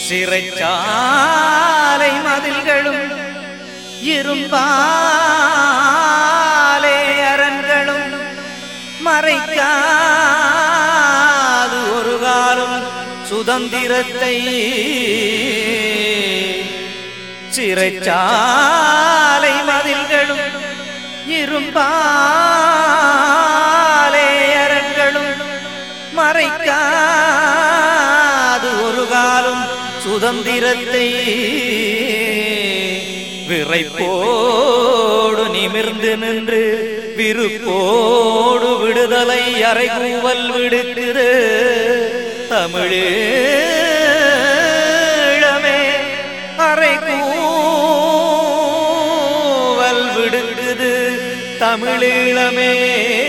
சிறைச்சாலை மதில்களும் இரும்பாலே அரண்களும் மறைக்காது ஒரு காலம் சுதந்திரத்தை சிறைச்சாலை மதில்களும் இரும்பாலே அரண்களும் மறைக்காது ஒரு காலம் சுதந்திரத்தை விரைப்போடு நிமிர்ந்து நின்று விருப்போடு விடுதலை அறைகூவல் விடுக்குது தமிழீழமே அறைகூவல் விடுக்குது தமிழீழமே